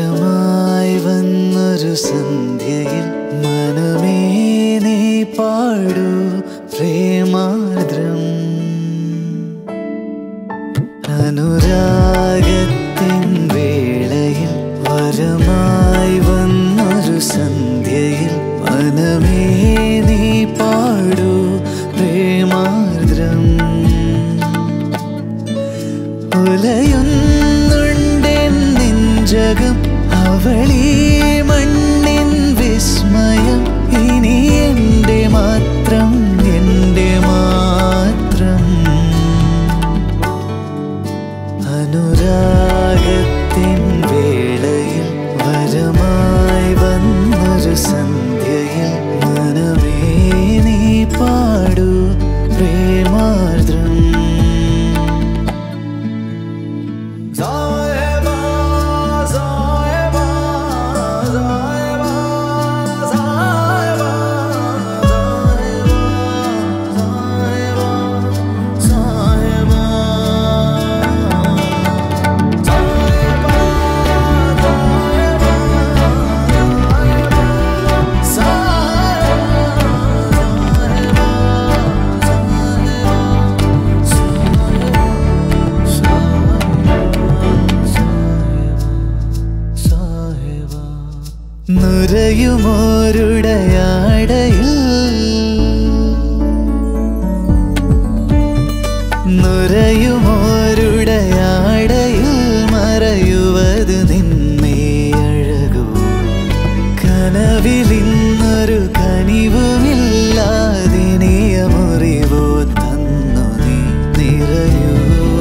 വരമായി വന്നൊരു സന്ധ്യയിൽ മനമേ നീ പാടൂ പ്രേമാർദ്രം അനുരാഗത്തിൻ വേളയിൽ വരമായി വന്നൊരു സന്ധ്യയിൽ മനമേ നീ പാടൂ പ്രേമാർദ്രം ഉലയുന്നുണ്ടെൻ നെഞ്ചകം അവളീ മണ്ണിൻ വിസ്മയം ഇനി എൻ്റെ മാത്രം എൻ്റെ മാത്രം അനുരാഗത്തിൻ വേളയിൽ വരമായി വന്നൊരു സന്ധ്യയിൽ മനമേ നീ പാടൂ പ്രേമാർദ്രം സായബാ സായബാ സായബാ സായബാ സായബാ സായബാ നുരയുമോരുടയാടയിൽ നുരയുമോരുടയാടയിൽ മറയുവത് നിന്നെ അഴകൂ കനവിലിന്നൊരു കനിവുമില്ലാതിനിയ മുറിവോ തന്നു നീ നിറയൂ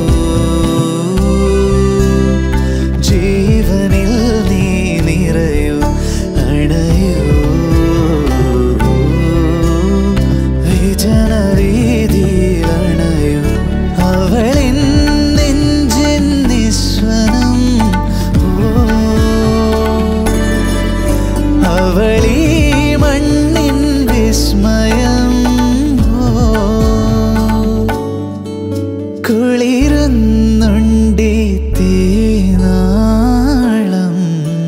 ജീവനിൽ നീ നിറയൂ അണയൂ വിജനരീതിയിൽ അണയൂ അവളിൻ നെഞ്ചിൻ നിസ്വനം ഓ അവളീ മണ്ണിൻ വിസ്മയം ഓ കുളിരുന്നുണ്ടി തീനാളം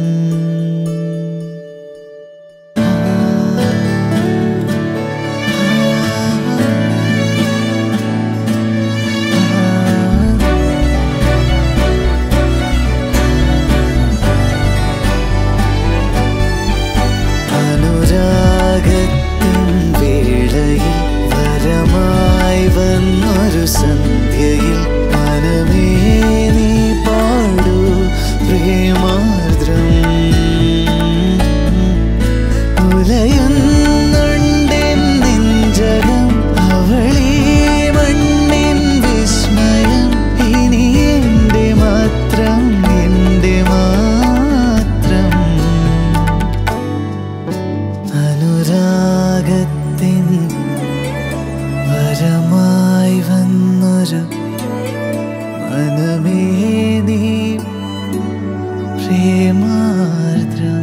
അനുരാഗത്തിൻ വേളയിൽ വരമായി വന്നൊരു സന്ധ്യയിൽ മനമേ നീ പാടൂ പ്രേമാർദ്രം ഉലയുന്നുണ്ടെൻ നെഞ്ചകം അവളീ മണ്ണിൻ വിസ്മയം ഇനി എൻ്റെ മാത്രം എൻ്റെ മാത്രം അനുരാഗത്തിൻ വരമായി വന്നൊരു മനമേ നീ പ്രേമാർദ്രം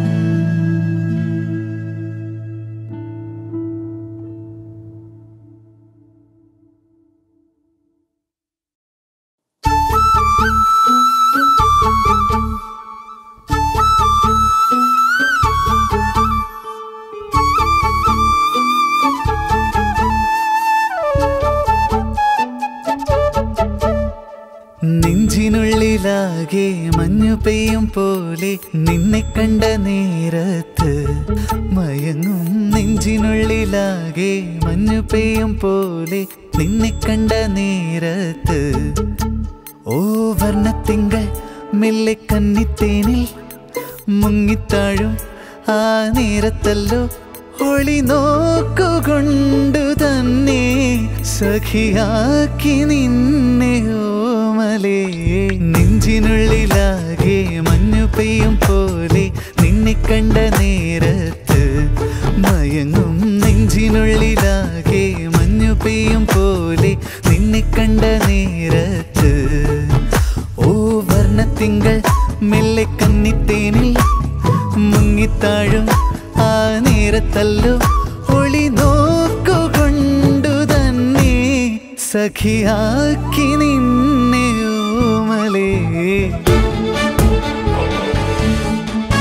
നെഞ്ചിനുള്ളിലാകെ മഞ്ഞു പെയ്യും പോലെ നിന്നെ കണ്ട നേരത്ത് മയങ്ങും നെഞ്ചിനുള്ളിലാകെ മഞ്ഞു പെയ്യും പോലെ നിന്നെ കണ്ട നേരത്ത് ഓ വർണ്ണത്തിങ്കൾ മെല്ലെ കന്നിത്തേനിൽ മുങ്ങിത്താഴും ആ നേരത്തല്ലോ ഒളി നോക്കുകൊണ്ടു തന്നെ സഖിയാക്കി നിന്നെ ഓമലേ നെഞ്ചിനുള്ളിലാകെ മഞ്ഞു പെയ്യും പോലെ നിന്നെ കണ്ട നേരത്ത് മയങ്ങും നെഞ്ചിനുള്ളിലാകെ മഞ്ഞു പെയ്യും പോലെ നിന്നെ കണ്ട നേരത്ത് ഓ വർണ്ണത്തിങ്കൾ മെല്ലെ കന്നിത്തേനിൽ മുങ്ങിത്താഴും ആ നേരത്തല്ലോ ഒളി നോക്കുകൊണ്ടു തന്നെ സഖിയാക്കി നിന്നെ ഓമലേ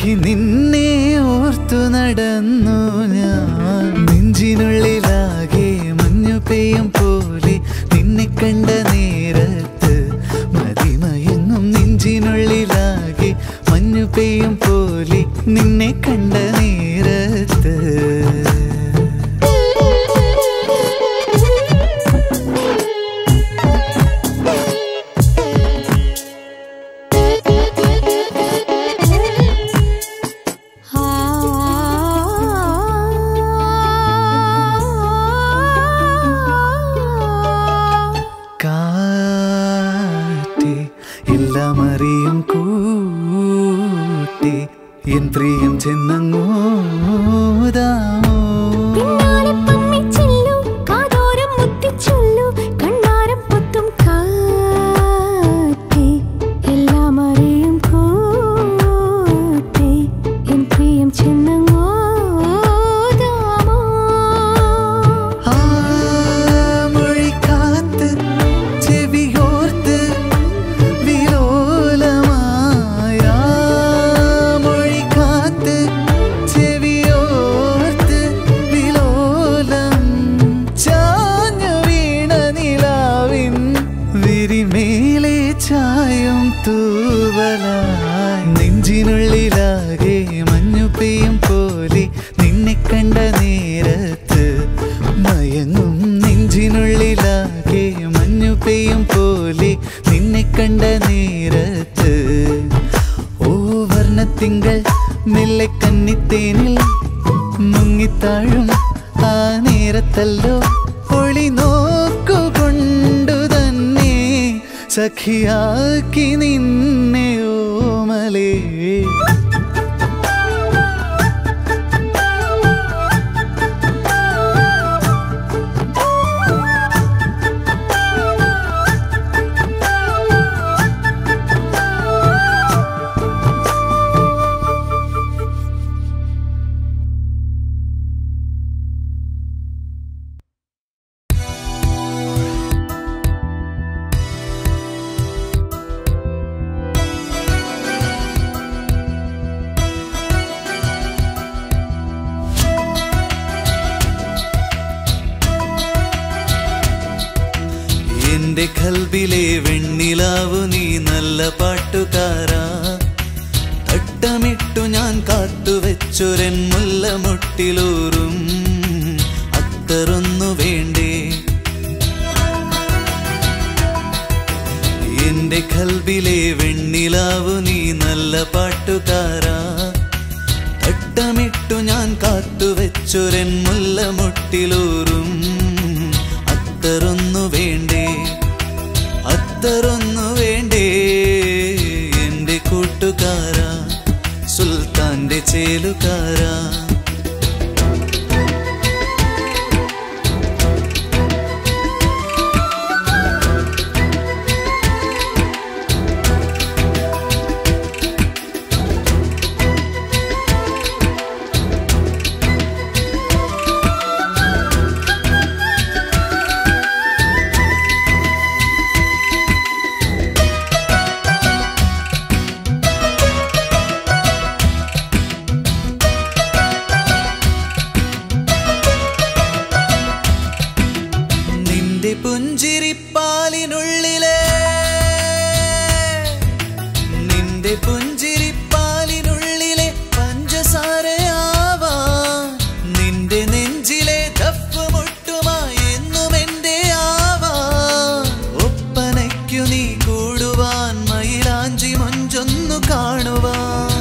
സഖി നിന്നെ ഓർത്തു നടന്നു ഞാൻ നെഞ്ചിനുള്ളിലാകെ മഞ്ഞു പെയ്യും പോലെ നിന്നെ കണ്ട നേരത്ത് മതിമയങ്ങും നെഞ്ചിനുള്ളിലാകെ മഞ്ഞു പെയ്യും പോലെ നിന്നെ കണ്ട നേരത്ത് കാറ്റേ എല്ലാം അറിയും കൂട്ടി എൻ പ്രിയം ചെന്നങ്ങോതാമോ പിന്നാലെ പമ്മിച്ചെല്ലു, കാതോരം മുത്തിച്ചൊല്ലു, കണ്ണാരം പൊത്തും കാറ്റേ, എല്ലാം അറിയും കൂട്ടേ, എൻ പ്രിയം ചെന്നങ്ങോതാമോ? ആ മൊഴി കാത്ത് ചെവിയോർത്ത് വിലോലമായ മൊഴി കാത്ത് ചെവിയോർത്ത് വിലോലം ചാഞ്ഞു വീണ നിലാവിൻ വിരിമേലെ ചായും തൂവലായി നെഞ്ചിനുള്ളിലാകെ മഞ്ഞു പെയ്യും പോലെ നിന്നെ കണ്ട നേരത്ത് മയങ്ങും നെഞ്ചിനുള്ളിലാകെ മഞ്ഞു പെയ്യും പോലെ നിന്നെ കണ്ട നേരത്ത് ഓ വർണ്ണത്തിങ്കൾ മെല്ലെ കന്നിത്തേനിൽ മുങ്ങിത്താഴും ആ നേരത്തല്ലോ ഒളി നോക്കുകൊണ്ടു തന്നെ സഖിയാക്കി നിന്നെ ഓമലേ എന്റെ കൽബിലെ വെണ്ണിലാവു നീ നല്ല പാട്ടുകാരാ തട്ടമിട്ടു ഞാൻ കാത്തുവെച്ചൊരൻ മുല്ലമുട്ടിലൂറും അത്തറൊന്നു വേണ്ടേ എന്റെ കൽബിലെ വെണ്ണിലാവു നീ നല്ല പാട്ടുകാരാ തട്ടമിട്ടു ഞാൻ കാത്തുവെച്ചൊരൻ മുല്ലമുട്ടിലൂറും അത്തറൊന്നു വേണ്ടേ അത്തറൊന്നു വേണ്ടേ എന്റെ കൂട്ടുകാരാ സുൽത്താന്റെ ചേലുകാരാ നിന്റെ പുഞ്ചിരിപ്പാലിനുള്ളിലെ നിന്റെ പുഞ്ചിരിപ്പാലിനുള്ളിലെ പഞ്ചസാരയാവാ നിന്റെ നെഞ്ചിലെ ദഫ് മുട്ടുമായി എന്നും എന്റെ ആവാ ഒപ്പനയ്ക്കു നീ കൂടുവാൻ മയിലാഞ്ചി മൊഞ്ചൊന്നു കാണുവാൻ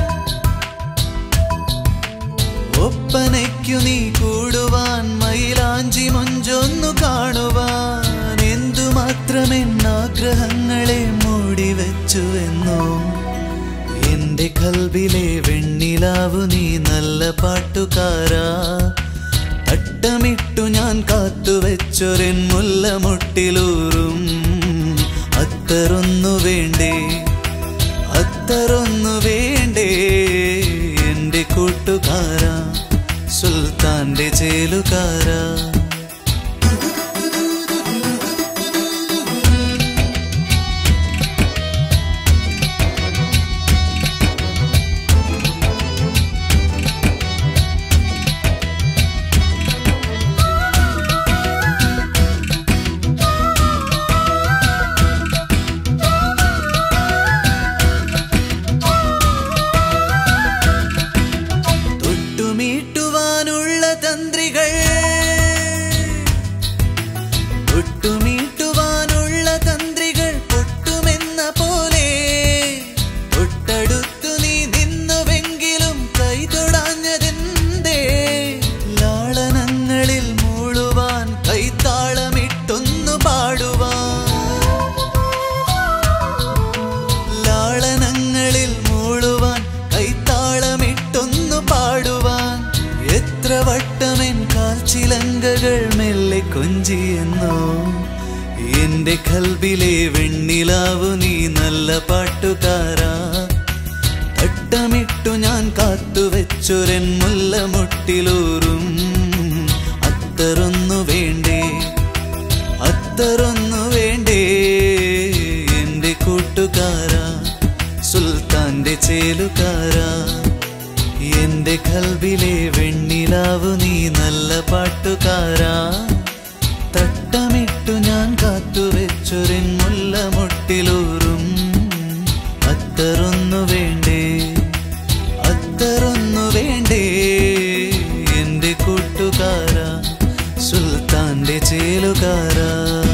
ഒപ്പനയ്ക്കു നീ കൂടുവാൻ മയിലാഞ്ചി മൊഞ്ചൊന്നു കാണുവാൻ എന്തുമാത്രമെൻ ആഗ്രഹങ്ങളെ മൂടിവെച്ചുവെന്നോ എന്റെ കൽബിലെ വെണ്ണിലാവു നീ നല്ല പാട്ടുകാരാ അട്ടമിട്ടു ഞാൻ കാത്തുവെച്ചൊരൻ മുല്ലമുട്ടിലൂറും അത്തറൊന്നു വേണ്ടേ അത്തറൊന്നു വേണ്ടേ എന്റെ കൂട്ടുകാരാ സുൽത്താന്റെ ചേലുകാരാ ആ എന്റെ കൽബിലെ വെണ്ണിലാവു നീ നല്ല പാട്ടുകാരാ തട്ടമിട്ടു ഞാൻ കാത്തുവെച്ചൊരൻ മുല്ലമുട്ടിലൂറും അത്തറൊന്നു വേണ്ടേ അത്തറൊന്നു വേണ്ടേ എന്റെ കൂട്ടുകാരാ സുൽത്താന്റെ ചേലുകാരാ എന്റെ കൽബിലെ വെണ്ണിലാവു നീ നല്ല പാട്ടുകാരാ തട്ടമിട്ടു ഞാൻ കാത്തുവെച്ചൊരിൻ മുല്ലമുട്ടിലൂറും അത്തറൊന്നു വേണ്ടേ അത്തറൊന്നു വേണ്ടേ എന്റെ കൂട്ടുകാരാ സുൽത്താന്റെ ചേലുകാരാ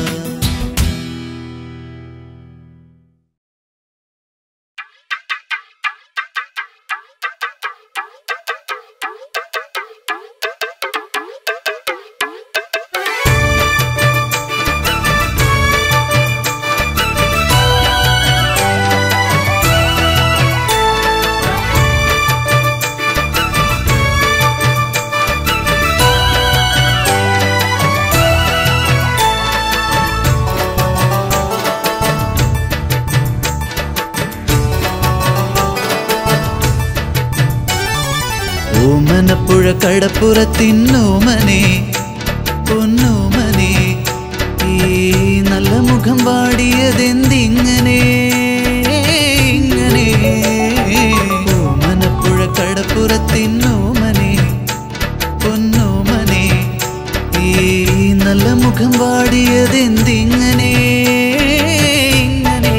ഓമനപ്പുഴ കടപ്പുറത്തിന്നോമനെ പൊന്നോമനെ ഈ നല്ല മുഖം പാടിയതെന്തിങ്ങനെ ഇങ്ങനെ ഓമനപ്പുഴ കടപ്പുറത്തിന്നോമനെ പൊന്നോമനെ ഈ നല്ല മുഖം പാടിയതെന്തിങ്ങനെ ഇങ്ങനെ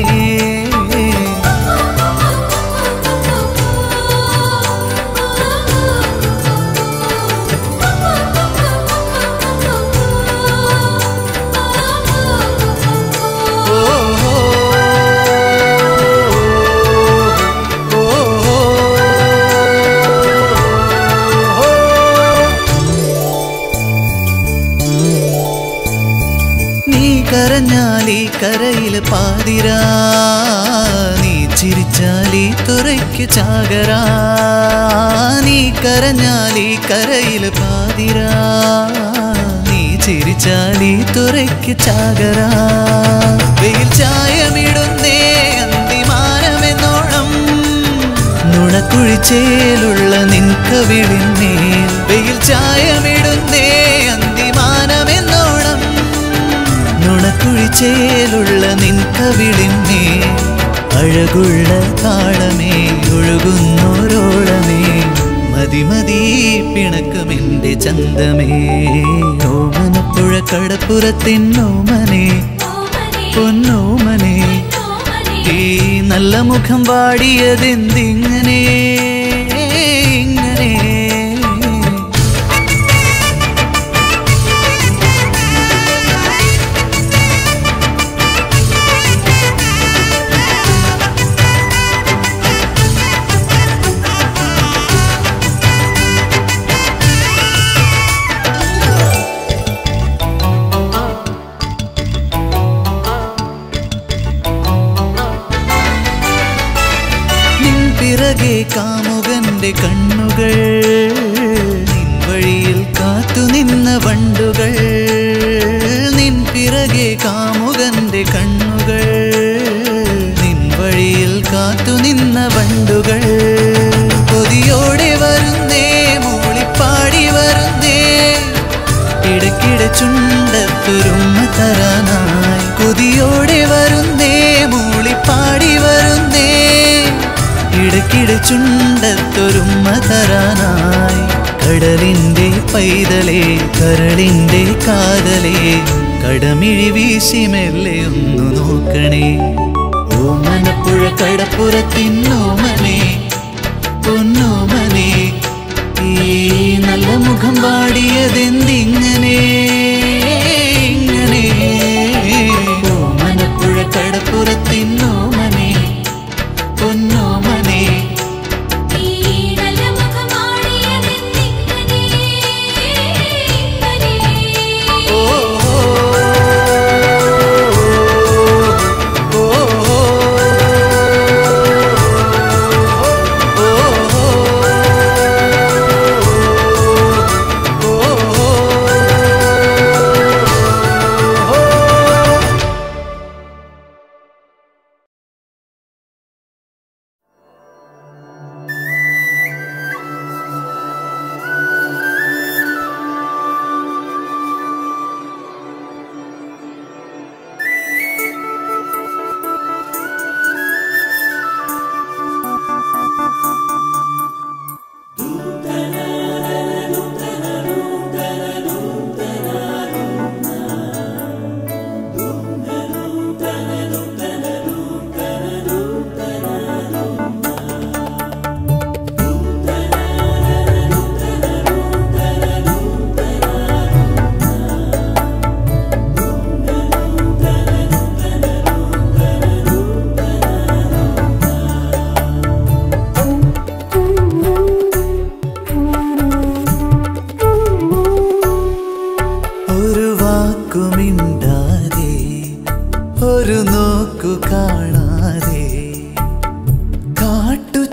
നീ കരഞ്ഞാലീ കരയില് പാതിരാ നീ ചിരിച്ചാലീ തുറയ്ക്ക് ചാകരാ നീ കരഞ്ഞാലീ കരയില് പാതിരാ നീ ചിരിച്ചാലീ തുറയ്ക്ക് ചാകരാ വെയിൽ ചായമിടുന്നേ അന്തിമാനമെന്നോണം നുണക്കുഴിച്ചേലുള്ള നിൻകവിളിന്മേൽ വെയിൽ ചായമിടുന്നേ അന്തിമാനമെന്നോണം നുണക്കുഴിച്ചേലുള്ള നിൻകവിളിന്മേ അഴകുള്ള താളമേ ഒഴുകുന്നോരോളമേ മതിമതി പിണക്കമെന്റെ ചന്തമേ ഓമനപ്പുഴ കടപ്പുറത്തിന്നോമനെ പൊന്നോമനെ ഈ നല്ല മുഖം പാടിയതെന്തിങ്ങനെ ഇങ്ങനെ നിൻ പിറകെ കാമുകന്റെ കണ്ണുകൾ നിൻ വഴിയിൽ കാത്തുനിന്ന വണ്ടുകൾ നിൻ പിറകെ കാമുകന്റെ കണ്ണുകൾ നിൻ വഴിയിൽ കാത്തുനിന്ന വണ്ടുകൾ കൊതിയോടെ വരുന്നേ മൂളിപ്പാടി വരുന്നേ ഇടയ്ക്കിടെ ചുണ്ടത്തുരുമ്മ തരാനായി കൊതിയോടെ വരുന്നേ മൂളിപ്പാടി വരുന്നേ ഇടയ്ക്കിടെ ചുണ്ടത്തൊരുമ്മ തരാനായി കടലിന്റെ പൈതലേ കരളിന്റെ കാതലേ കടമിഴി വീശി മെല്ലെ ഒന്നു നോക്കണേ ഓമനപ്പുഴ കടപ്പുറത്തിന്നോമനെ പൊന്നോമനെ ഈ നല്ല മുഖം പാടിയതെന്തിങ്ങനെ ഇങ്ങനെ ഓമനപ്പുഴ കടപ്പുറത്തിന്നോമനെ പൊന്നോമനെ ഓ ഓ ഓ ഓ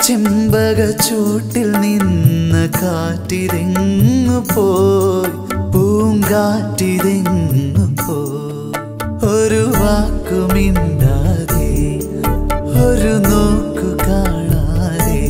ചെമ്പക ചൂട്ടിൽ നിന്ന് കാറ്റിതെങ്ങു പോയി പൂങ്കാറ്റിതെങ്ങു പോയി ഒരു വാക്കുമിണ്ടാതെ ഒരു നോക്കു കാണാതെ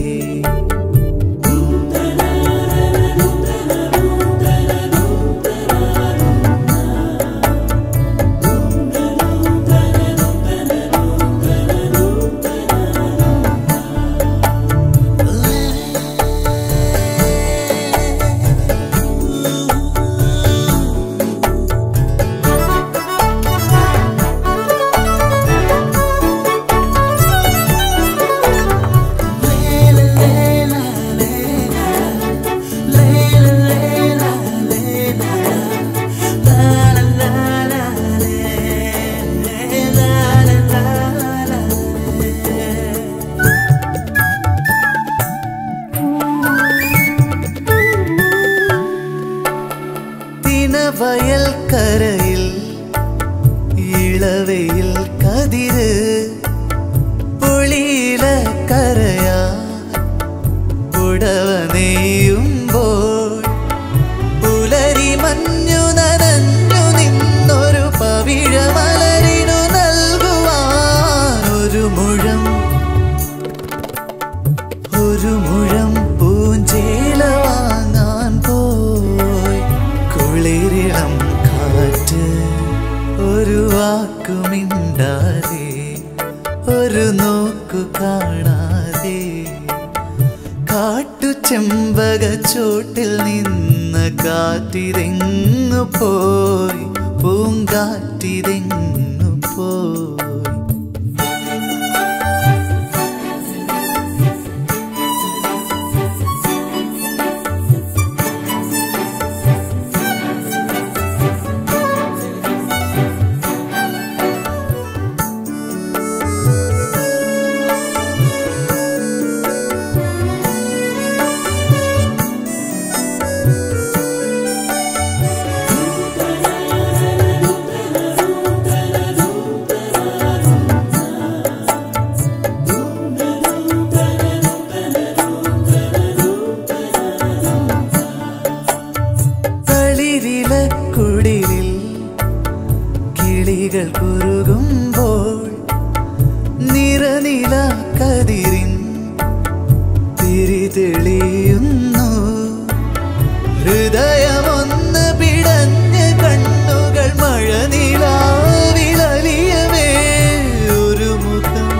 തിനവയൽ കരയിൽ ഇളവയിൽ കതിര് പുളിയില കരയാ പുടവ നെയ്യുമ്പോൾ പുലരി മഞ്ഞു നനഞ്ഞു നിന്നൊരു പവിഴമലരിനു നൽകുവാൻ ഒരു മുഴം ഒരു മുഴം പൂഞ്ചേല വാങ്ങാൻ പോയി കുളിരിളം കാറ്റ് ഒരു വാക്കുമിണ്ടാതെ ഒരു നോക്കു കാണാതെ കാട്ടു ചെമ്പക ചോട്ടിൽ നിന്ന് കാറ്റിതെങ്ങു പോയി പൂങ്കാറ്റിതെങ്ങു പോയി തളിരിലക്കുടിലിൽ കിളികൾ കുറുകുമ്പോൾ നിറനില കതിരിൻ തിരിതെളിയുന്നു ഹൃദയമൊന്ന് പിടഞ്ഞ് കണ്ണുകൾ മഴനിലാവിലലിയവേ ഒരു മുഖം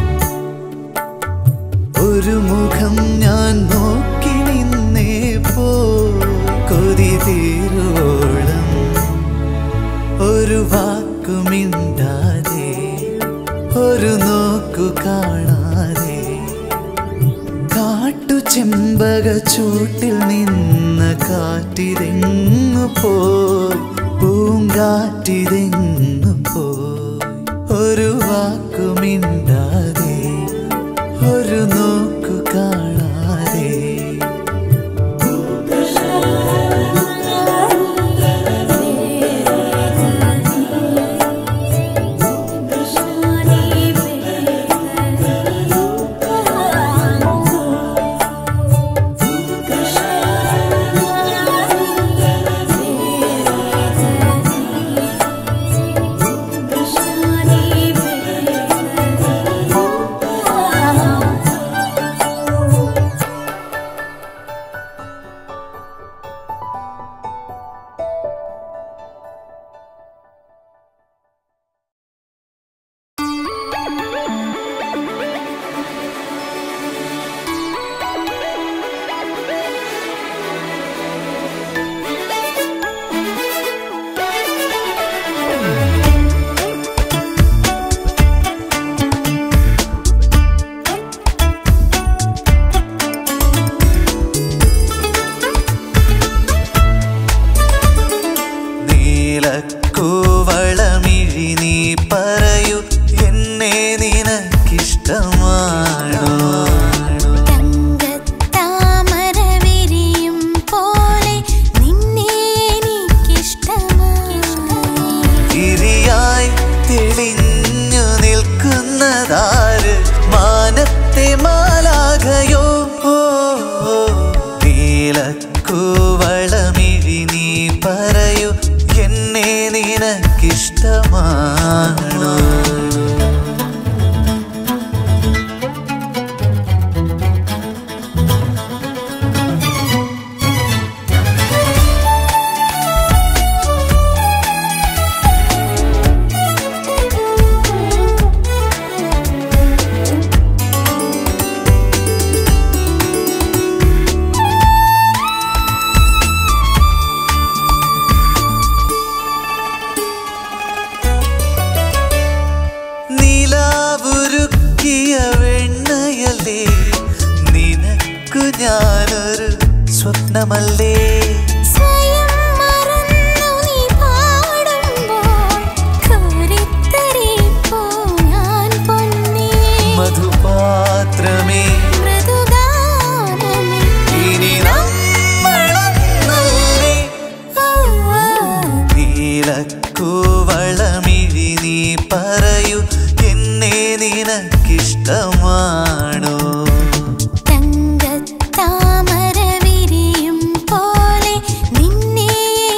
ഒരു മുഖം ഞാൻ നോക്കി നിന്നേ പോ കൊതി തീരോളം ഒരു വാക്കുമിണ്ടാതെ ഒരു നോക്കു കാണാതെ കാട്ടു ചെമ്പക ചൂട്ടിൽ നിന്ന് കാറ്റിതെങ്ങു പോയി പൂങ്കാറ്റിതെങ്ങു പോയി ഒരു വാക്കുമിണ്ടാതെ ഒരു നോക്കു കാണാതെ Krishna ഞാനൊരു സ്വപ്നമല്ലേ സ്വയം മറന്നു നീ പാടുമ്പോൾ കോരിത്തരിപ്പൂ ഞാൻ പൊന്നേ മധുപാത്രമേ മൃദുഗാനമേ ഇനി നമ്മളൊന്നല്ലേ ആ, നീലക്കൂവളമിഴി നീ പറയൂ എന്നെ നിനക്കിഷ്ടമാണോ തങ്കത്താമര വിരിയും പോലെ നിന്നെ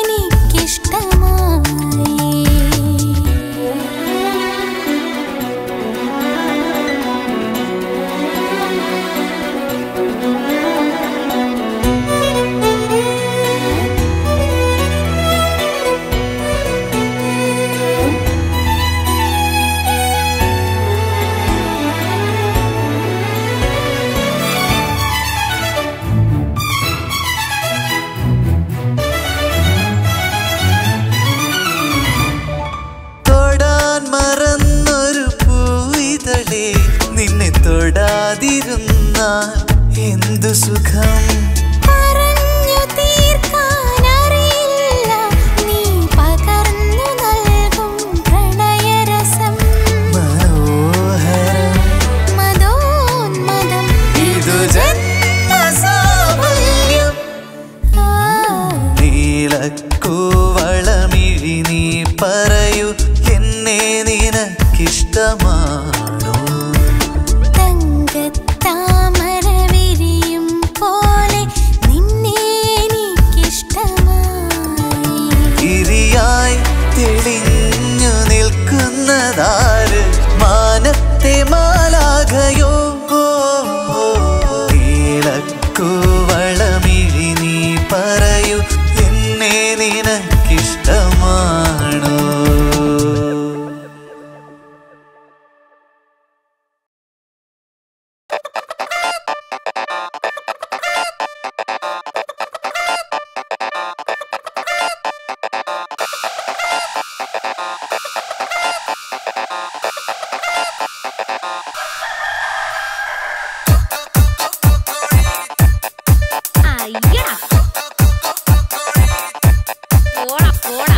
തൊടാൻ മറന്നൊരു പൂവിതളെ നിന്നെ തൊടാതിരുന്നാൽ എന്തു സുഖം പറഞ്ഞു തീർക്കാനറിയില്ല നീ പകർന്നു നൽകും പ്രണയരസം മനോഹരം മതോന്മദം ഇതു ജന്മസാഫല്യം ആ, നീലക്കൂവളമിഴി നീ പറയൂ എന്നെ നിനക്കിഷ്ടമാണോ തങ്കത്താമര വിരിയും പോലെ നിന്നെ എനിക്കിഷ്ടമായി ഇരിയായി തെളിഞ്ഞു നിൽക്കുന്നതാര് മാനത്തെ മാലാകയോ നീലക്കൂവളമിഴി നീ പറയൂ എന്നെ നിനക്കിഷ്ടമാണോ അയ്യടാ പോടാ പോടാ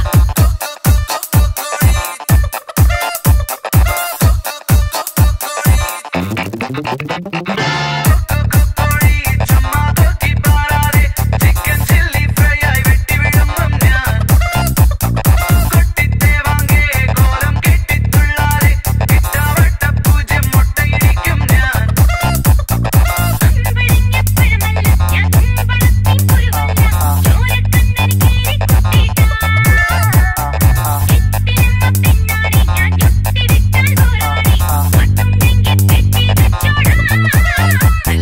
ആ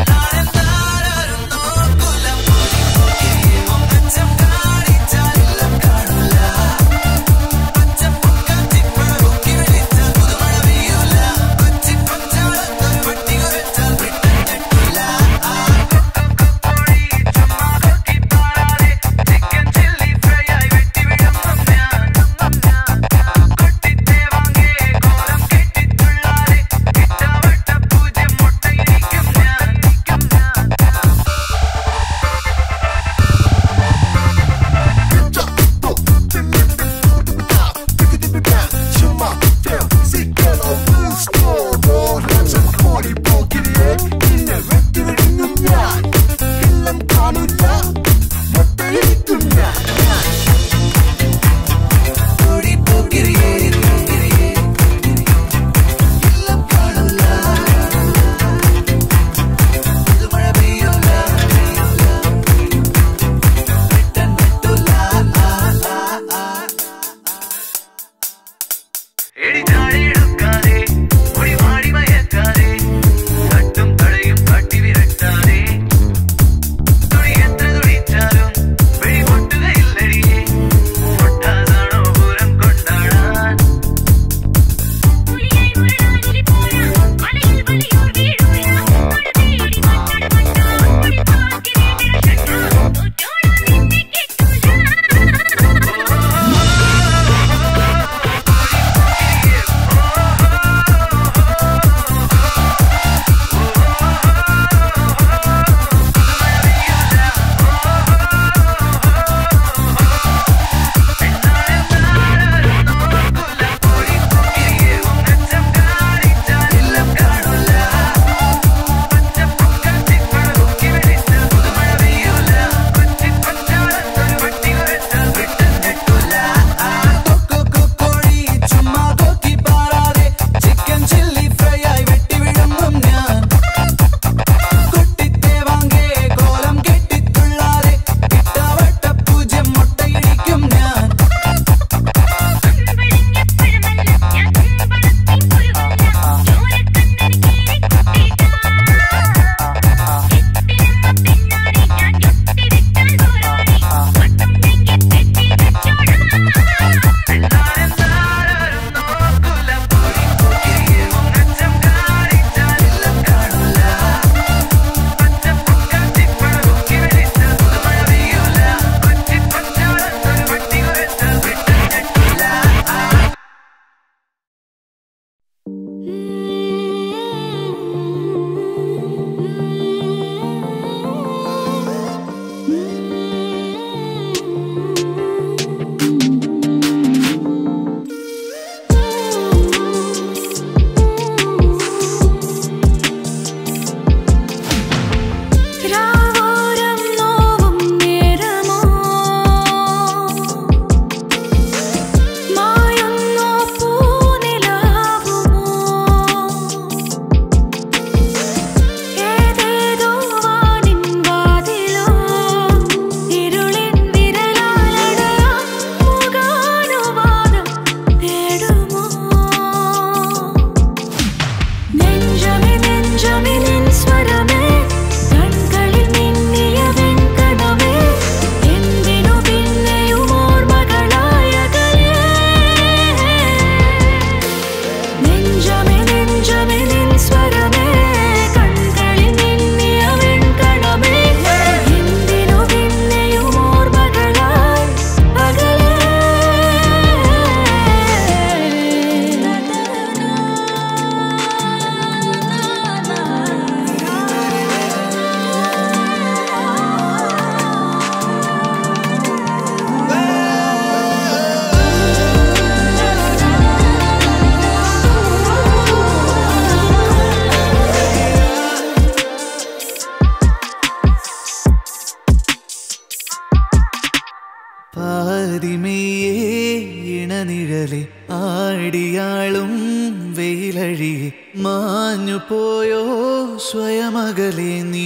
സ്വയമകലെ നീ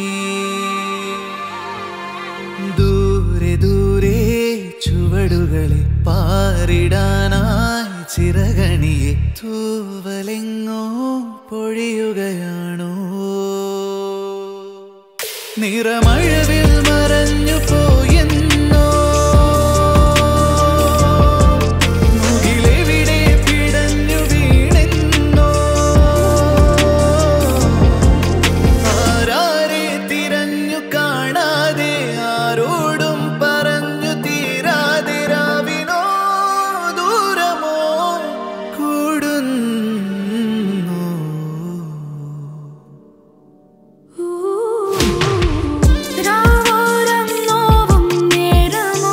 ദൂരെ ദൂരെ ചുവടുകളെ പാറിടാനായി ചിറകണിയെ തൂവലെങ്ങോ പൊഴിയുകയാണോ നിറമഴവിൽ മറഞ്ഞു പോയെന്നോ മുകിലെവിടെ പിടഞ്ഞു വീണെന്നോ ആരാരെ തിരഞ്ഞു കാണാതെ ആരോടും പറഞ്ഞു തീരാതെ രാവിനോ ദൂരമോ കൂടുന്നു രാവോരം നോവും നേരമോ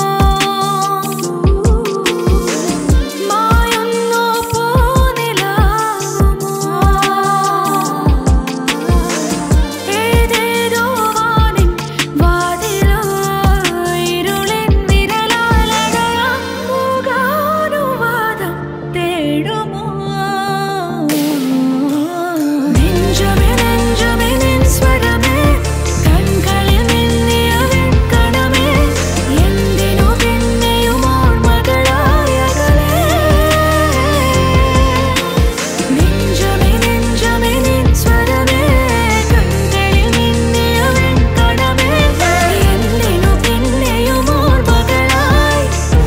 മായുന്നോ പോനിലാവുമോ ഏതേതോ വാനിൻ വാതിലോ ഇരുളിൻ വിരലാലടയാം മുഖാനുവാദം തേടുമോ നെഞ്ചമേ നെഞ്ചമേ നിൻ സ്വരമേ കൺകളിൽ മിന്നിയ വെൺകണമേ എന്തിനു പിന്നെയും ഓർമ്മകളായകലേ നെഞ്ചമേ നെഞ്ചമേ നിൻ സ്വരമേ കൺകളിൽ മിന്നിയ വെൺകണമേ എന്തിനു പിന്നെയും ഓർമ്മകളായി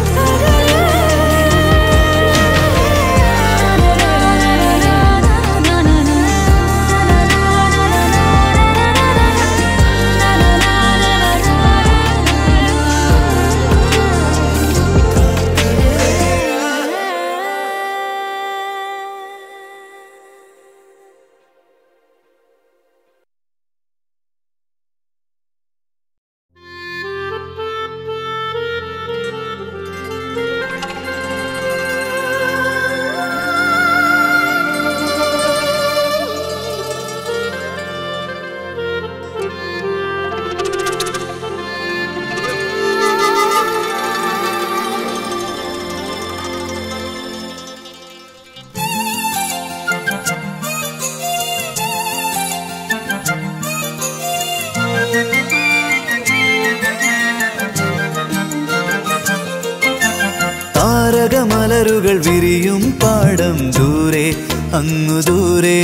താരകമലരുകൾ വിരിയും പാടം ദൂരെ അങ്ങു ദൂരെ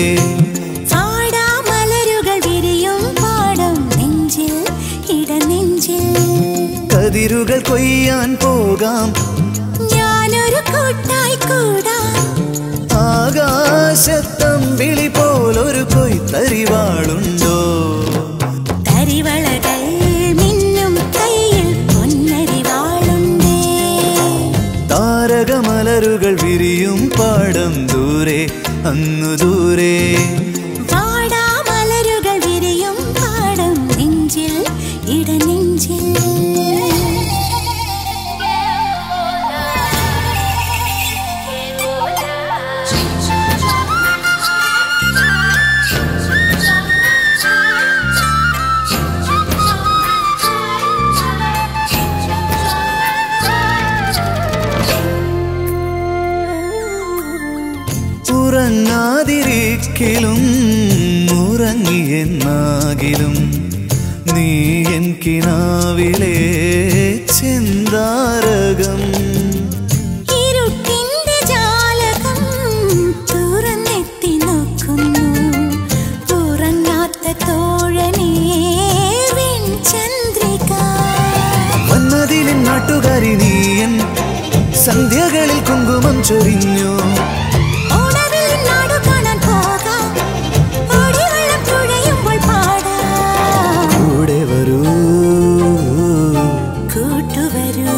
മലരുകൾ വിരിയും പാടം നെഞ്ചിൽ ഇടനെഞ്ചിൽ കതിരുകൾ കൊയ്യാൻ പോകാം ഞാനൊരു കൂട്ടായി കൂടാം ആകാശത്തമ്പിളി പോലൊരു കൊയ്ത്തരിവാളുണ്ടോ കരിവളകൾ മിന്നും കയ്യിൽ പൊന്നരിവാളുണ്ടേ താരകമലരുകൾ വിരിയും പാടം ദൂരെ അങ്ങു ദൂരെ മലരുകൾ വിരിയും പാടം നെഞ്ചിൽ ഇടനെഞ്ചിൽ ഉറങ്ങാതിരിക്കലും ഉറങ്ങിയെന്നാകിലും നീ എൻ കിനാവിലെ ചിന്താരകം ഇരുട്ടിന്റെ ജാലകം തുറന്നെത്തി നോക്കുന്നു ഉറങ്ങാത്ത തോഴനേ ചന്ദ്രിക വന്നതിലും നാട്ടുകാരി നീയൻ സന്ധ്യകളിൽ കുങ്കുമം ചൊരിഞ്ഞു ഓണവിൽ നാടു കാണാൻ പോകാം ഓടിവെള്ളം തുഴയുമ്പോൾ പാടാം കൂടെ വരൂ കൂട്ടുവരൂ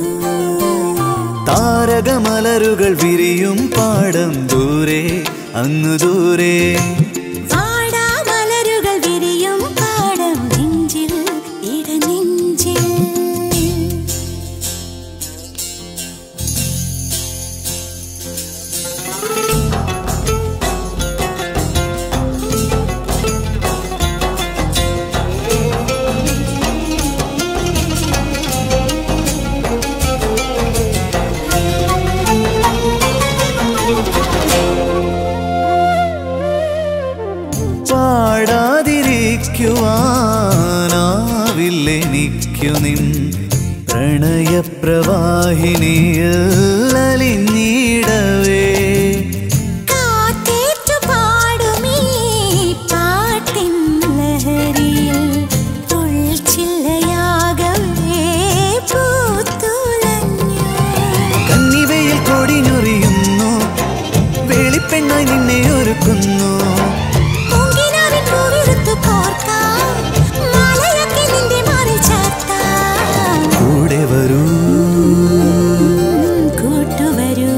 താരകമലരുകൾ വിരിയും പാടം ദൂരെ അങ്ങു ദൂരെ വാടാമലരുകൾ വിരിയും പാടം നെഞ്ചിൽ ഇടനെഞ്ചിൽ വിവരിക്കുവാനാവില്ലെനിക്കു നിൻ പ്രണയപ്രവാഹിനിയിൽ അലിഞ്ഞിടവേ കാറ്റേറ്റു പാടുമീ പാട്ടിൻ ലഹരിയിൽ ഉൾച്ചില്ലയാകവേ പൂത്തുലഞ്ഞു കന്നിവയിൽ കൊടിഞ്ഞൊറിയുന്നു വെളിപ്പെണ്ണായി നിന്നെ ഒരുക്കുന്നു പൂങ്കിനാവിൻ പൂവിരുത്തു കോർക്കാം മാലയാക്കി നിന്റെ മാറിൽ ചാർത്താം കൂടെ വരൂ കൂട്ടുവരൂ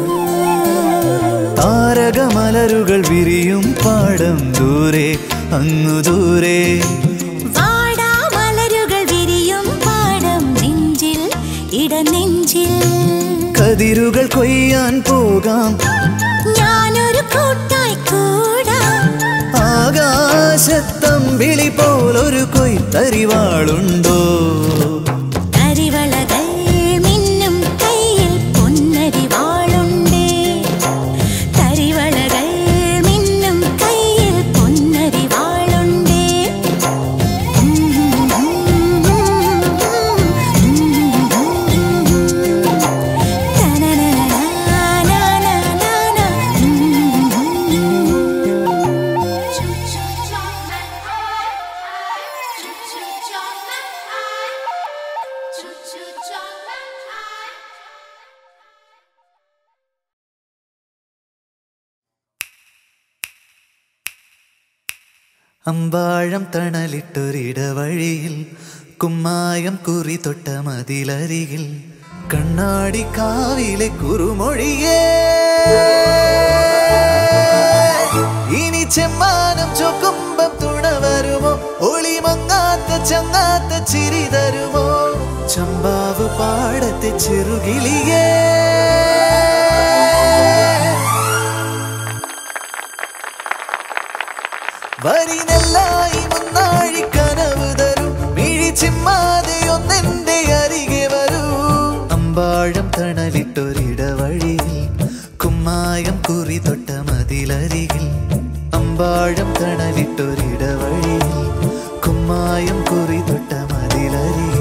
താരകമലരുകൾ വിരിയും പാടം ദൂരെ അങ്ങു ദൂരെ വാടാമലരുകൾ വിരിയും പാടം നെഞ്ചിൽ ഇടനെഞ്ചിൽ കതിരുകൾ കൊയ്യാൻ പോകാം ഞാനൊരു കൂട്ടായി കൂടാം ആകാശത്തമ്പിളി പോലൊരു കൊയ്ത്തരിവാളുണ്ടോ കരിവളകൾ മിന്നും കയ്യിൽ പൊന്നരിവാളുണ്ടേ കരിവളകൾ മിന്നും കയ്യിൽ പൊന്നരിവാളുണ്ടേ അമ്പാഴം തണലിട്ടൊരിടവഴിയിൽ കുമ്മായം കുറി തൊട്ട മതിലരികിൽ കണ്ണാടി കാവിലെ കുറുമൊഴിയേ ഇനി ചെമ്മാനം ചൊക്കുമ്പം തുണ വരുമോ ഒളിമങ്ങാത്ത ചങ്ങാത്ത ചിരി തരുമോ ചമ്പാവ് പാടത്തെ ചെറുകിളിയേ വരി നെല്ലായി മുന്നാഴി കനവ് തരും മിഴി ചിമ്മാതെ ഒന്നെന്റെ അരികെ വരൂ അമ്പാഴം തണലിട്ടൊരിടവഴിയിൽ കുമ്മായം കുറി തൊട്ട മതിലരികിൽ അമ്പാഴം തണലിട്ടൊരിടവഴിയിൽ കുമ്മായം കുറി തൊട്ട മതിലരികിൽ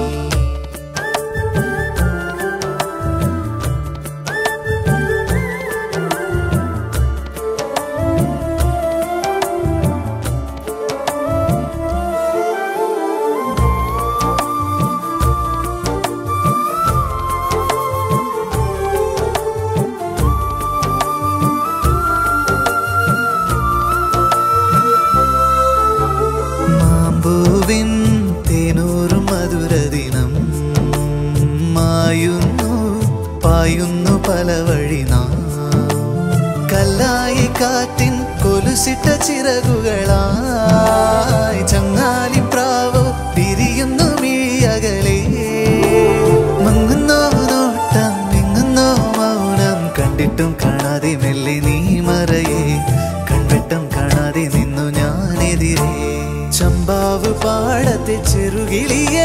മാമ്പൂവിൻ തേനൂറും മധുരദിനം മായുന്നു പായുന്നു പല വഴി നാം കല്ലായി കാറ്റിൻ കൊലുസിട്ട ചിറകുകളായി ചങ്ങാലി പ്രാവോ പിരിയുന്നു മിഴിയകലേ മങ്ങുന്നോ നോട്ടം വിങ്ങുന്നോ മൗനം കണ്ടിട്ടും കാണാതെ മെല്ലെ നീ മറയേ കൺവെട്ടം കാണാതെ നിന്നു ഞാനെതിരെ ചമ്പാവ് പാടത്തെ ചെറുകിളിയേ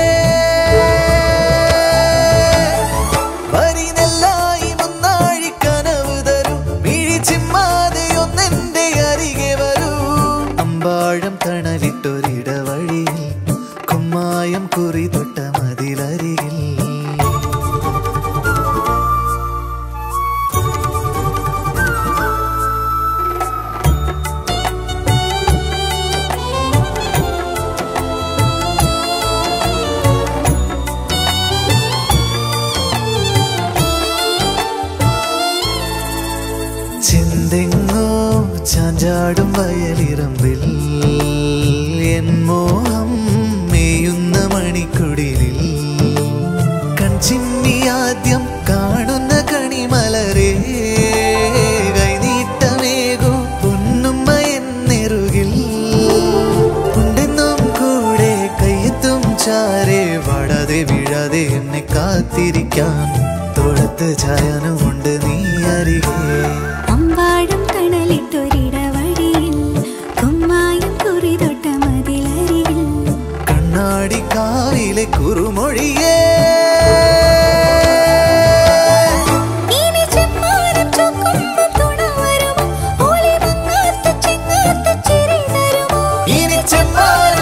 വരി നെല്ലായി മുന്നാഴി കനവ് തരും മിഴി ചിമ്മാതെ ഒന്നെന്റെ അരികെ വരൂ അമ്പാഴം തണലിട്ടൊരിടവഴിയിൽ കുമ്മായം കുറി തൊട്ട മതിലരികിൽ ചിന്തെങ്ങോ ചാഞ്ചാടും വയലിറമ്പിൽ എൻ മോഹം മേയുന്ന മണിക്കുടിലിൽ കൺചിമ്മി ആദ്യം കാണുന്ന കണിമലരേ കൈനീട്ടമേകൂ പൊന്നുമ്മ എന്നെറുകിൽ ഉണ്ടെന്നും കൂടെ കയ്യെത്തും ചാരെ വാടാതെ വീഴാതെ എന്നെ കാത്തിരിക്കാൻ തോളത്ത് ചായനുമുണ്ട് നീ അരികെ അമ്പാടും തണലിട്ടൊരിടവഴിയിൽ കുമ്മായം കുറി തൊട്ട മതിലരികിൽ കണ്ണാടി കാവിലെ കുറുമൊഴിയേ ഇനി ചെമ്മാനം ചൊക്കുമ്പം തുണ വരുമോ ഒളിമങ്ങാത്ത ചെങ്ങാത്ത ചിരി തരുമോ ഇനി ചെമ്മാന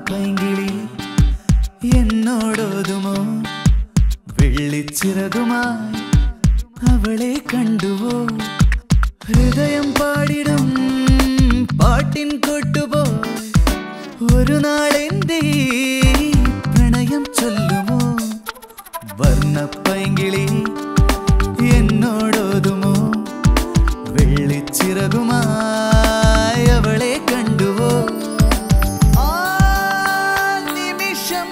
പൈങ്കിളി എന്നോടോതുമോ വെള്ളിച്ചിറകുമായി അവളെ കണ്ടുവോ ഹൃദയം പാടിടും പാട്ടിൻ കൊട്ടുപോയി ഒരു നാളെന്റെ പ്രണയം ചൊല്ലുമോ വർണ്ണപ്പൈങ്കിളി എന്നോടോതുമോ വെള്ളിച്ചിറകുമായി അവളെ കണ്ടുവോ ആ നിമിഷം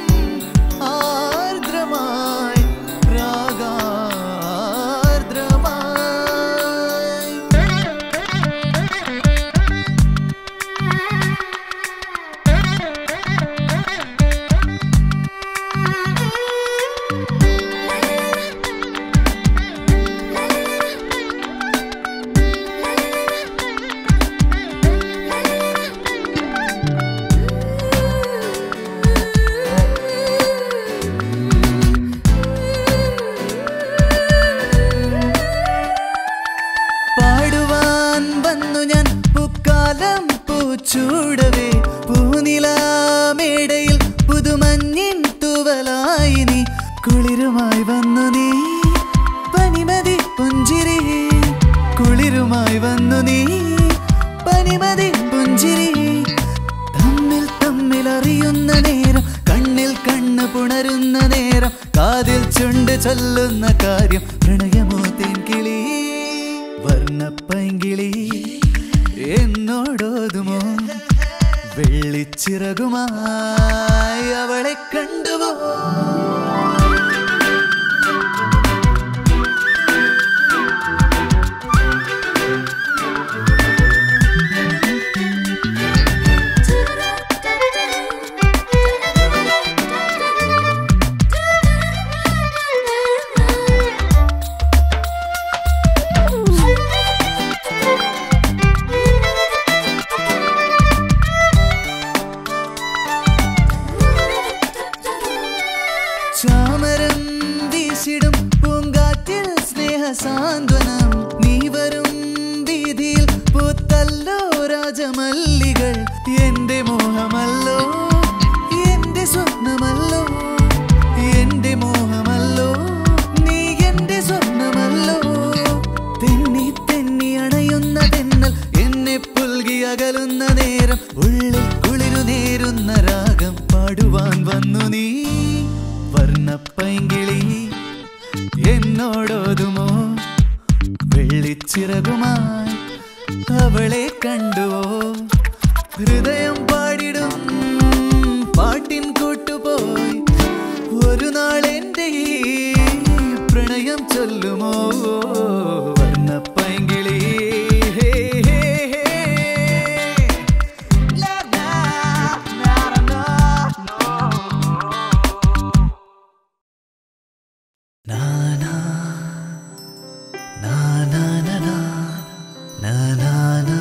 ആർദ്രമായി രാഗാർദ്രമായി പാടുവാൻ വന്നു ഞാൻ പൂക്കാലം പൂച്ചൂടവേ പൂനിലാമേടയിൽ പുതുമഞ്ഞിൻ തൂവലായി നീ കുളിരുമായി വന്നു നീ പനിമതി പുഞ്ചിരി കുളിരുമായി വന്നു നീ പനിമതി പുഞ്ചിരി തമ്മിൽ തമ്മിൽ അറിയുന്ന നേരം കണ്ണിൽ കണ്ണ് പുണരുന്ന നേരം കാതിൽ ചുണ്ട് ചൊല്ലുന്ന കാര്യം പ്രണയമോ തേൻകിളി വർണ്ണപ്പൈങ്കിളി എന്നോടോതുമോ വെള്ളിച്ചിറകുമായി അവളെ കണ്ടുവോ ചാമരം വീശിടും പൂങ്കാറ്റിൽ സ്നേഹ സാന്ത്വനം നീ വരും വീതിയിൽ പൂത്തല്ലോ രാജമല്ലികൾ എന്റെ മോഹമല്ലോ എന്റെ സ്വപ്നമല്ലോ എന്റെ മോഹമല്ലോ നീ എന്റെ സ്വപ്നമല്ലോ തെന്നി തെന്നി അണയുന്ന തെന്നൽ എന്നെ പുൽകി അകലുന്ന നേരം ഉള്ളിൽ കുളിരു നേരുന്ന രാഗം പാടുവാൻ വന്നു നീ വർണ്ണപ്പൈങ്കിളി എന്നോടോതുമോ വെള്ളിച്ചിറകുമായി അവളെ കണ്ടുവോ ഹൃദയം പാടിടും പാട്ടിൻ കൂട്ടുപോയി ഒരു നാൾ എൻ്റെ ഈ പ്രണയം ചൊല്ലുമോ വർണ്ണപ്പൈങ്കിളി ഹേ, ഹേ, ഹേ. ലാ, ലാ, ലാ, ലാ, ലാ. Na na na na na na na na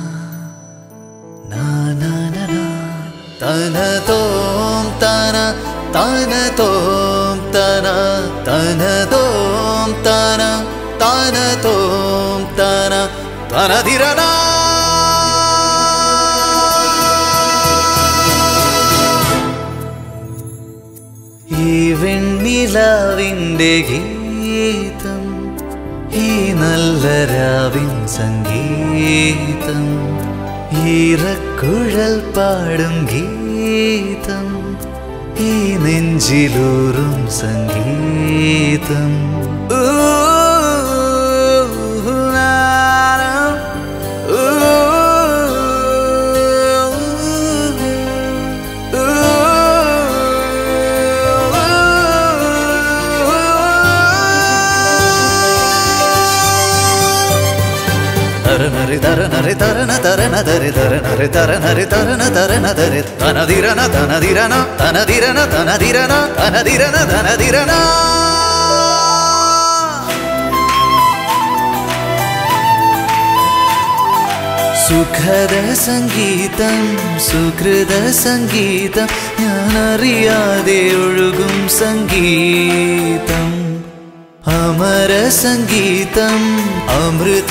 na na na na tana tom tana tana tom tana tana tom tana tana tom tana tana dirana ഈ വെണ്ണിലാവിൻ്റെ ഗീതം ഈ നല്ല രാവിൻ സംഗീതം ഈറക്കുഴൽ പാടും ഗീതം ഈ നെഞ്ചിലൂറും സംഗീതം ഊ, നാരം, ഊ, തരനരി തരനരി തരന തരന തരി തരനരി തരനരി തരന തരന തരി തനതിരന തനതിരന തനതിരന തനതിരന തനതിരന തനതിരന സുഖദ സംഗീതം സുഹൃത സംഗീതം ഞാനറിയാതെ ഒഴുകും സംഗീതം അമര സംഗീതം അമൃത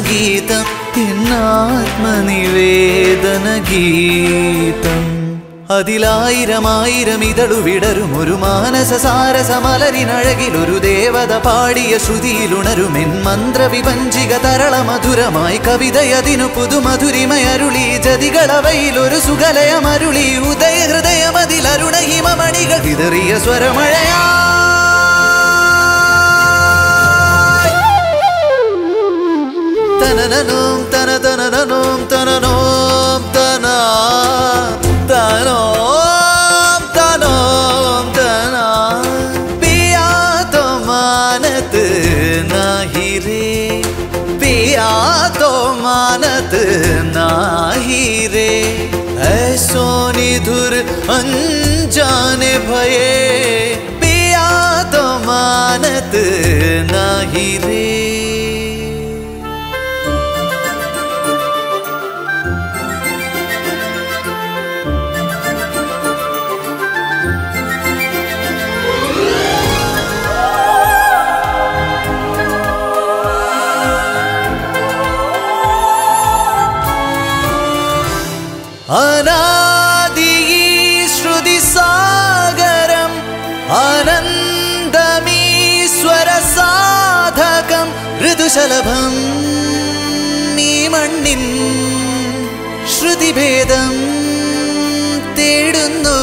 സംഗീതം എന്നാത്മനിവേദന ഗീതം അതിലായിരമായിരം ഇതളു വിടരും ഒരു മാനസ സാരസ മലരിനഴകിൽ ഒരു ദേവത പാടിയ ശ്രുതിയിലുണരുമെൻ മന്ത്രവിപഞ്ചിക തരള മധുരമായി കവിതയതിനു പുതുമധുരിമയരുളി ജതികളവയിൽ ഒരു സുഖലയമരുളി ഉദയ ഹൃദയമതിൽ അരുണഹിമമണികൾ വിതറിയ സ്വരമഴയാ തനനനോം തന തനനനോം തനനോം തന തനോം തനോം തന പിയാ तो मानत नाही रे पिया तो मानत नाही रे ऐसो निधुर अनजाने भये पिया तो मानत नाही रे അനാദിയീ ശ്രുതിസാഗരം ആനന്ദമീശ്വരസാധകം ഋതുശലഭം ഈ മണ്ണിൻ ശ്രുതിഭേദം തേടുന്നു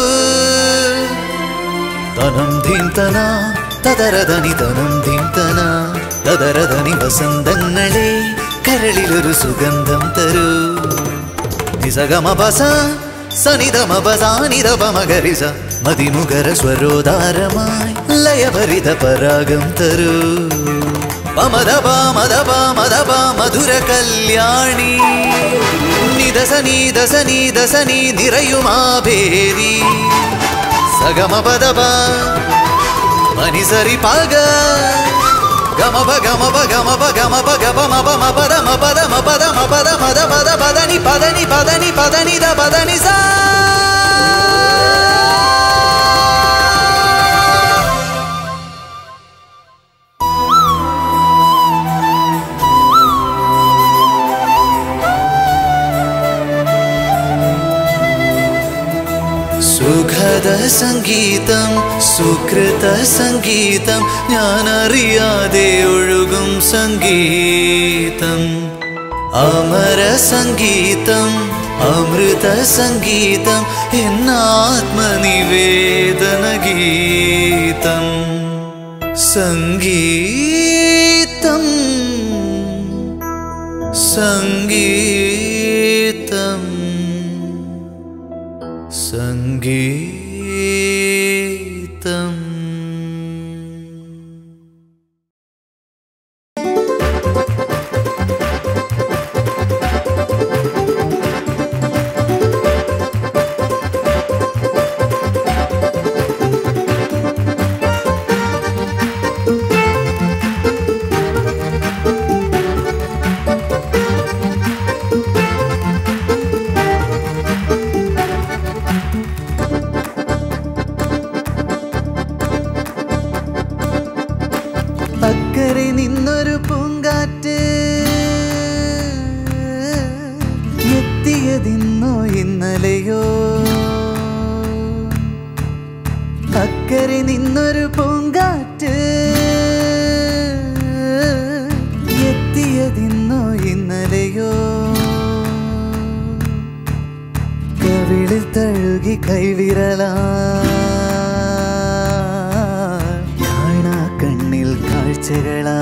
തനം ധീം തന തദരധനി തനം ധീം തന തദരധനി വസന്തങ്ങളെ കരളിലൊരു സുഗന്ധം തരൂ നിസഗമപസ സനിതമപസാനിതപമകരിസ മതിമുഖര സ്വരോദാരമായി ലയഭരിത പരാഗം തരൂ പമദപ മദപ മദപ മധുര കല്യാണി നിദസ നീദസ നീദസ നീ നിറയുമാഭേരി സഗമപദപ മനിസരി പഗ గమప గమప గమప గమప గప మప మపద మపద మపద మపద మద పద పదని పదని పదని పదని ద పదని సా സുഖദ സംഗീതം സുകൃത സംഗീതം ഞാനറിയാതെ ഒഴുകും സംഗീതം അമര സംഗീതം അമൃത സംഗീതം എന്നാത്മനിവേദന ഗീതം സംഗീതം സംഗീതം സംഗീതം അക്കരെ നിന്നൊരു പൂങ്കാറ്റ് എത്തിയതിന്നോ ഇന്നലെയോ അക്കരെ നിന്നൊരു പൂങ്കാറ്റ് എത്തിയതിന്നോ ഇന്നലെയോ കവിളിൽ തഴുകി കൈവിരലാ കാണാ കണ്ണിൽ കാഴ്ചകളാ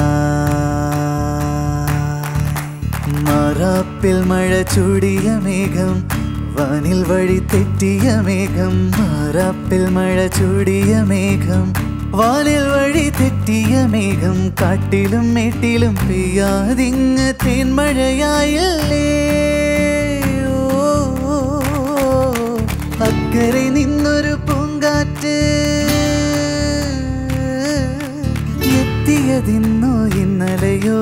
മറാപ്പിൽ മഴ ചൂടിയ മേഘം വാനിൽ വഴി തെറ്റിയ മേഘം മാറാപ്പിൽ മഴ ചൂടിയ മേഘം വാനിൽ വഴി തെറ്റിയ മേഘം കാട്ടിലും മേട്ടിലും പെയ്യാതിങ്ങ് തേൻമഴയായില്ലേ ഓ, അക്കരെ നിന്നൊരു പൂങ്കാറ്റ് എത്തിയതിന്നോ ഇന്നലെയോ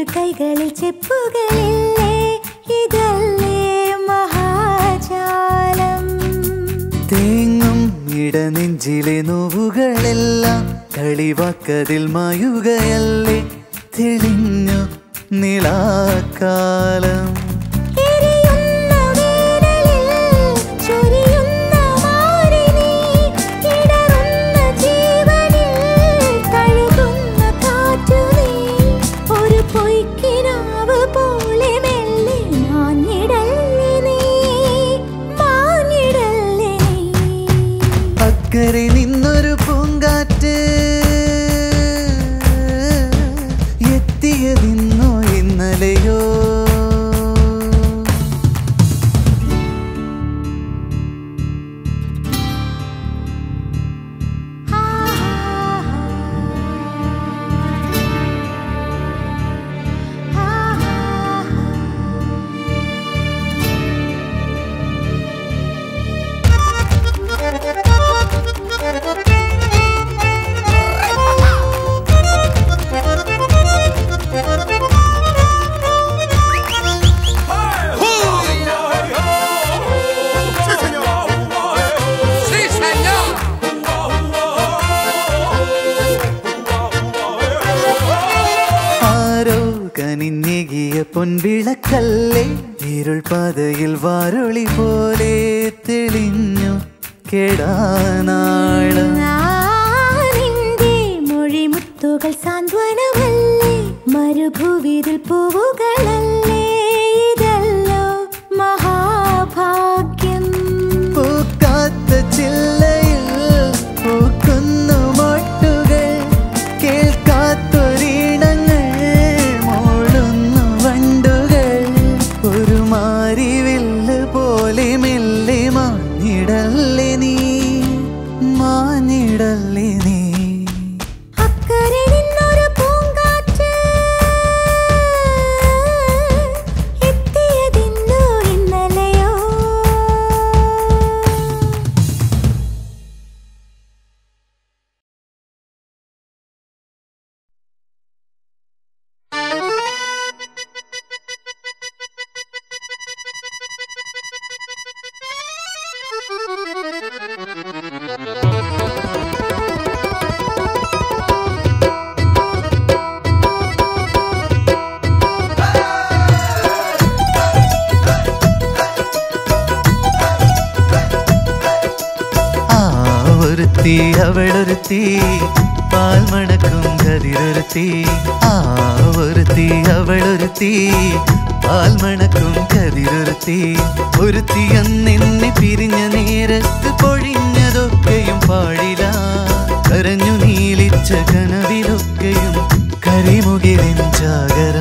കൈകളിൽ ചെപ്പുകളില്ലേ ഇതല്ലേ മഹാജാലം തേങ്ങും ഇടനെഞ്ചിലെ നോവുകളെല്ലാം കളിവാക്കതിൽ മായുകയല്ലേ തെളിഞ്ഞു നിലാക്കാലം എരിയുന്ന വേനലിൽ ചൊരിയുന്ന മാറിനി ഇടറുന്ന ജീവനിൽ കഴുകുന്ന കാറ്റു നീ ഒരു പൊയ്ക്കിനാവ് പോലെ മെല്ലെ മാഞ്ഞിടല്ലേ നീ മാഞ്ഞിടല്ലേ നീ അക്കരെ നിന്നൊരു പൂങ്കാറ്റ് എത്തിയതിന്നോ ഇന്നലെയോ ആരോ കനിഞ്ഞെകിയ പൊൻവിളക്കല്ലേ ഇരുൾ പാതയിൽ വാരൊളി പോലെ തെളിഞ്ഞു കെടാനാളം നിന്റെ മൊഴിമുത്തുകൾ സാന്ത്വനമല്ലേ മരുഭൂവിതിൽ പൂവുകളല്ലേ ഇതല്ലോ മഹാഭാഗ്യം പൂക്കാത്ത ചില്ലയിൽ പൂക്കുന്നു മൊട്ടുകൾ കേൾക്കാത്തൊരീണങ്ങൾ മോളുന്നു വണ്ടുകൾ ഒരു മാരിവില്ല് പോലെ മെല്ലെ മാഞ്ഞിടല്ലേ നീ മാഞ്ഞിടല്ലേ നീ അക്കരെ നിന്നൊരു പൂങ്കാറ്റ് എത്തിയതിന്നോ ഇന്നലെയോ ആ ഒരുത്തി അവളൊരുത്തി പാൽ മണക്കും കതിരൊരുത്തി ആ ഒരുത്തി അവളൊരുത്തി പാൽ മണക്കും കതിരൊരുത്തി ഒരുത്തി അന്നെന്നെ പിരിഞ്ഞ നേരത്ത് പൊഴിഞ്ഞതൊക്കെയും പാടില്ല കരഞ്ഞു നീലിച്ച കനവിലൊക്കെയും കരിമുകിലിൻ ജാഗരാ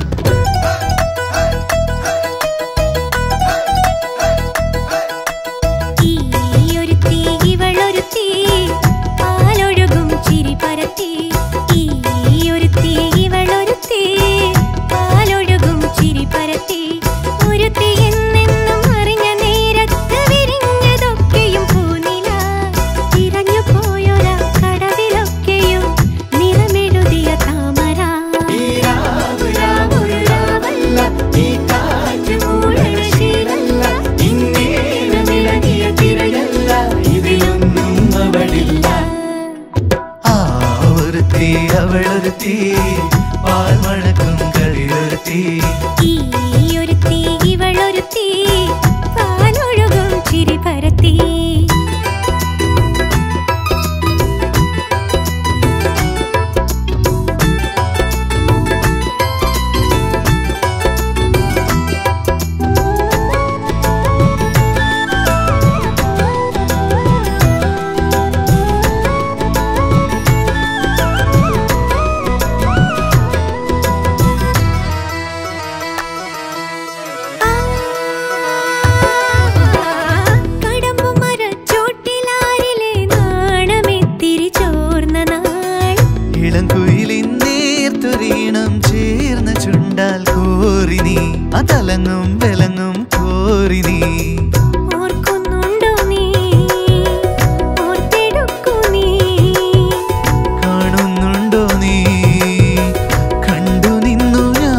ഈയൊരുത്തി ഇവളൊരുത്തി പാലൊഴുകും ചിരി പരത്തി ഈയൊരുത്തി ഇവളൊരുത്തി പാലൊഴുകും ചിരി പരത്തി ഒരുത്തി എന്നെന്നും അറിഞ്ഞ നേരത്ത് വിരിഞ്ഞതൊക്കെയും പൂനില തിരഞ്ഞു പോയൊരാ കടവിലൊക്കെയും നിറമെഴുതിയ താമര ആ ഒരുത്തി അവളൊരുത്തി പാൽ മണക്കും കതിരൊരുത്തി ഈയൊരുത്തി ഇവളൊരുത്തി പാലൊഴുകും ചിരി പരത്തി കടമ്പുമരച്ചോട്ടിലാരിലെ നാണമെത്തിരി ചോർന്ന നാൾ ഇളംകുയിലിൻ നേർത്തൊരീണം ചേർന്ന ചുണ്ടാൽ കോറിനി അതലങ്ങും വിലങ്ങും കോറിനി ഓർക്കുന്നുണ്ടോ നീ ഓർത്തെടുക്കൂ നീ കാണുന്നുണ്ടോ നീ കണ്ടു നിന്നു ഞാൻ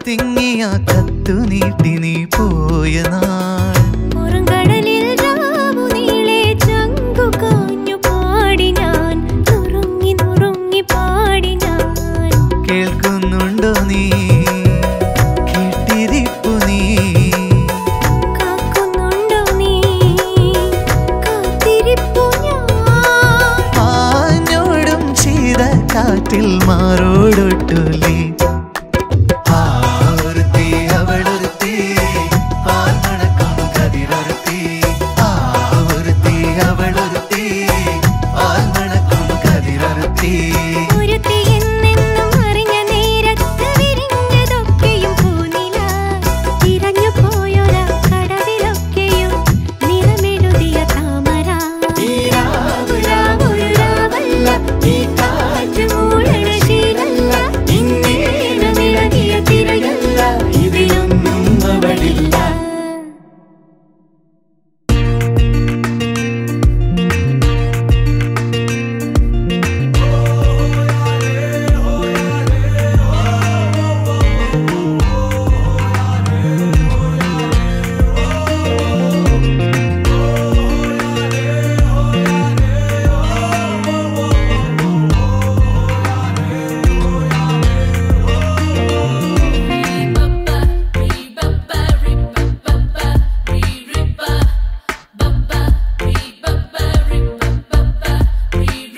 തിങ്ങിയ കത്തു നീട്ടി നീ പോയ നാൾ പുറംകടലിൽ രാവു നീളെ ചങ്കു കാഞ്ഞു പാടി ഞാൻ നുറുങ്ങി നുറുങ്ങി പാടി ഞാൻ കേൾക്കുന്നുണ്ടോ നീ കേട്ടിരിപ്പു നീ കാക്കുന്നുണ്ടോ നീ കാത്തിരിപ്പു ഞാൻ ആഞ്ഞോടും ചെയ്ത കാറ്റിൽ മാറോടൊട്ടുലി ആ ഒരുത്തി അവളൊരുത്തി പാൽ മണക്കും കതിരൊരുത്തി ആ ഒരുത്തി അവളൊരുത്തി പാൽ മണക്കും കതിരൊരുത്തി ഒരുത്തി എന്നെന്നും അറിഞ്ഞ നേരത്ത് വിരിഞ്ഞതൊക്കെയും പൂനില തിരഞ്ഞു പോയൊരാ കടവിലൊക്കെയും നിറമെഴുതിയ താമര രാവു രാവൊരു രാവല്ല ഈ കാറ്റ് മൂളണ ശീലല്ല ഇന്നേരമിളകിയ തിരയല്ല ഇതിലൊന്നും അവളില്ല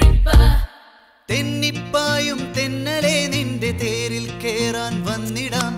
തെന്നിപ്പായും തെന്നലെ നിന്റെ തേരിൽ കേറാൻ വന്നിടാം